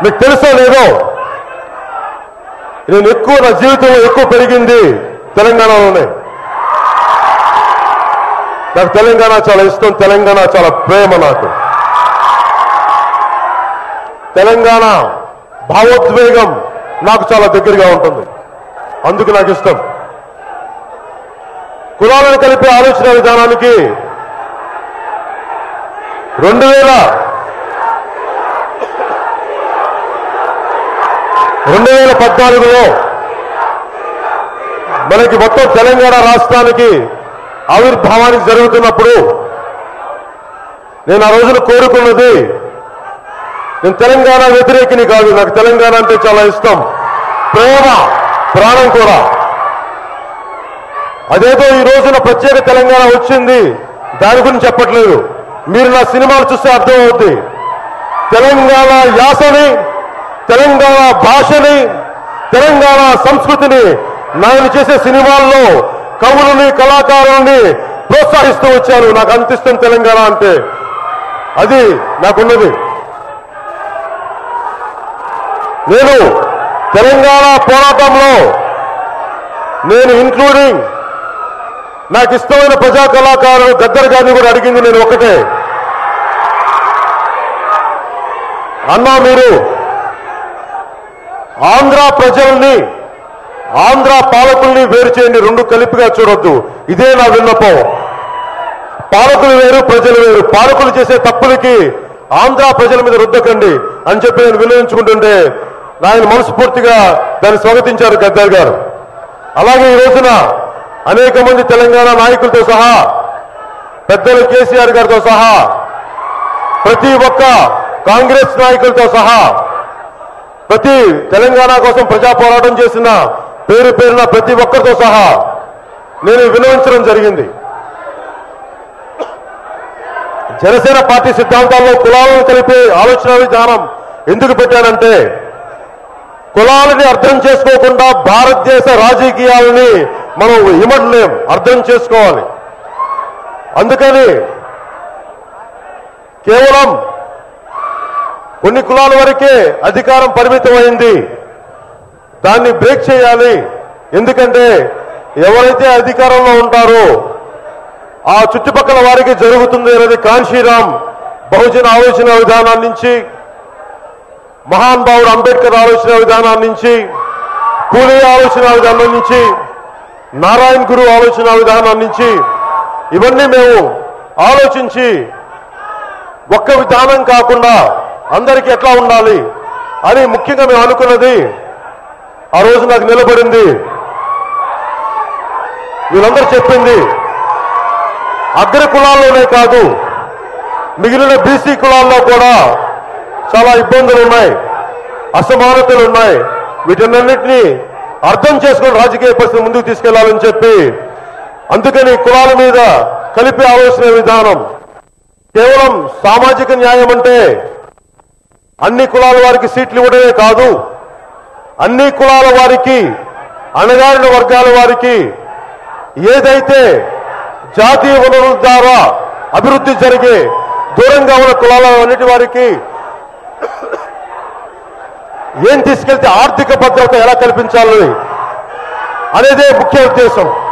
మీకు తెలుసో లేదో నేను ఎక్కువ నా జీవితంలో ఎక్కువ పెరిగింది తెలంగాణలోనే నాకు తెలంగాణ చాలా ఇష్టం తెలంగాణ చాలా ప్రేమ నాకు తెలంగాణ భావోద్వేగం నాకు చాలా దగ్గరగా ఉంటుంది అందుకు నాకు ఇష్టం కులాలను కలిపే ఆలోచన విధానానికి రెండు వేల రెండు వేల పద్నాలుగులో మనకి మొత్తం తెలంగాణ రాష్ట్రానికి ఆవిర్భావానికి జరుగుతున్నప్పుడు నేను ఆ రోజున కోరుకున్నది నేను తెలంగాణ వ్యతిరేకిని కాదు నాకు తెలంగాణ అంటే చాలా ఇష్టం ప్రేమ ప్రాణం కూడా అదేదో ఈ రోజున ప్రత్యేక తెలంగాణ వచ్చింది దాని గురించి చెప్పట్లేదు మీరు నా సినిమాలు చూస్తే అర్థమవుద్ది తెలంగాణ యాసని తెలంగాణ భాషని తెలంగాణ సంస్కృతిని నేను చేసే సినిమాల్లో కవులని కళాకారుల్ని ప్రోత్సహిస్తూ వచ్చాను నాకు అంత ఇష్టం తెలంగాణ అంటే అది నాకున్నది నేను తెలంగాణ పోరాటంలో నేను ఇంక్లూడింగ్ నాకు ఇష్టమైన ప్రజా కళాకారులు గద్దర్ గారిని కూడా అడిగింది నేను ఒకటే అన్నా మీరు ఆంధ్ర ప్రజల్ని ఆంధ్ర పాలకుల్ని వేరు చేయండి రెండు కలిపిగా చూడొద్దు ఇదే నా విన్నపం పాలకులు వేరు ప్రజలు వేరు పాలకులు చేసే తప్పులకి ఆంధ్ర ప్రజల మీద రుద్దకండి అని చెప్పి నేను వినియోగించుకుంటుంటే ఆయన మనస్ఫూర్తిగా దాన్ని స్వాగతించారు గద్దర్ గారు అలాగే ఈ రోజున అనేక మంది తెలంగాణ నాయకులతో సహా పెద్దలు కేసీఆర్ గారితో సహా ప్రతి ఒక్క కాంగ్రెస్ నాయకులతో సహా ప్రతి తెలంగాణ కోసం ప్రజా పోరాటం చేసిన పేరు పేరున ప్రతి ఒక్కరితో సహా నేను వినవించడం జరిగింది జనసేన పార్టీ సిద్ధాంతాల్లో కులాలను కలిపే ఆలోచన విధానం ఎందుకు పెట్టానంటే కులాలని అర్థం చేసుకోకుండా భారతదేశ రాజకీయాలని మనం ఇమడలేం అర్థం చేసుకోవాలి అందుకని కేవలం కొన్ని కులాల వరకే అధికారం పరిమితమైంది దాన్ని బ్రేక్ చేయాలి ఎందుకంటే ఎవరైతే అధికారంలో ఉంటారో ఆ చుట్టుపక్కల వారికి జరుగుతుంది అనేది కాంశీరామ్ బహుజన ఆలోచన విధానాన్ని నుంచి మహాన్ భావుడు అంబేద్కర్ ఆలోచన విధానాన్ని నుంచి పూలే ఆలోచన విధానం నుంచి నారాయణ్ గురు ఆలోచన విధానం నుంచి ఇవన్నీ మేము ఆలోచించి ఒక్క విధానం కాకుండా అందరికీ ఎట్లా ఉండాలి అని ముఖ్యంగా మేము అనుకున్నది ఆ రోజు నాకు నిలబడింది వీళ్ళందరూ చెప్పింది అగ్ర కులాల్లోనే కాదు మిగిలిన బీసీ కులాల్లో కూడా చాలా ఇబ్బందులు ఉన్నాయి అసమానతలు ఉన్నాయి వీటన్నింటినీ అర్థం చేసుకుని రాజకీయ పరిస్థితి ముందుకు తీసుకెళ్లాలని చెప్పి అందుకని కులాల మీద కలిపి ఆలోచన విధానం కేవలం సామాజిక న్యాయం అంటే అన్ని కులాల వారికి సీట్లు ఇవ్వడమే కాదు అన్ని కులాల వారికి అణగారిన వర్గాల వారికి ఏదైతే జాతీయ వనరుల ద్వారా అభివృద్ధి జరిగే దూరంగా ఉన్న కులాల అన్నిటి వారికి ఏం తీసుకెళ్తే ఆర్థిక భద్రత ఎలా కల్పించాలని అనేదే ముఖ్య ఉద్దేశం